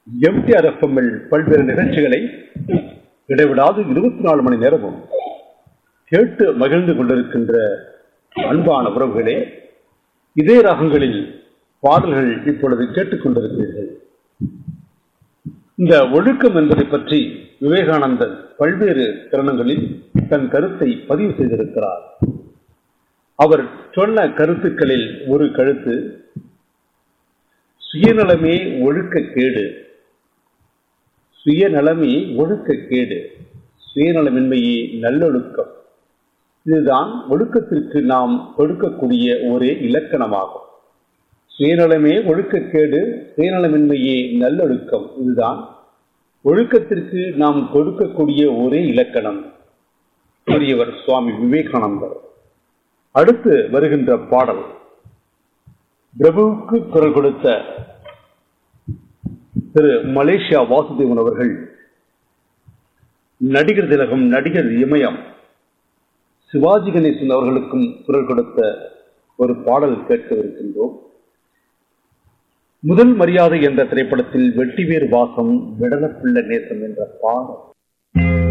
MTR எஃப்எம்மில் பல்வேறு நிகழ்ச்சிகளை இடைவிடாது இருபத்தி நாலு மணி நேரமும் கேட்டு மகிழ்ந்து கொண்டிருக்கின்ற அன்பான உறவுகளே இதே ராகங்களில் பாடல்கள் இப்பொழுது கேட்டுக்கொண்டிருக்கிறீர்கள் இந்த ஒழுக்கம் என்பதை பற்றி விவேகானந்தர் பல்வேறு தருணங்களில் தன் கருத்தை பதிவு செய்திருக்கிறார் அவர் சொன்ன கருத்துக்களில் ஒரு கருத்து சுயநலமே ஒழுக்க கேடு சுயநலமே ஒழுக்க கேடு சுயநலமின்மையே நல்லொழுக்கம் இதுதான் ஒழுக்கத்திற்கு நாம் கொடுக்கக்கூடிய ஒரே இலக்கணமாகும் சுயநலமே ஒழுக்கக்கேடு சுயநலமின்மையே நல்லொழுக்கம் இதுதான் ஒழுக்கத்திற்கு நாம் கொடுக்கக்கூடிய ஒரே இலக்கணம் பெரியவர் சுவாமி விவேகானந்தர் அடுத்து வருகின்ற பாடல் பிரபுவுக்கு குரல் கொடுத்த திரு மலேசியா வாசுதேவன் அவர்கள் நடிகர் திலகம் நடிகர் இமயம் சிவாஜி கணேசன் அவர்களுக்கும் குரல் கொடுத்த ஒரு பாடல் கேட்கவிருக்கின்றோம் முதல் மரியாதை என்ற திரைப்படத்தில் வெட்டிவேர் வாசம் விடலப்புள்ள நேசம் என்ற பாடல்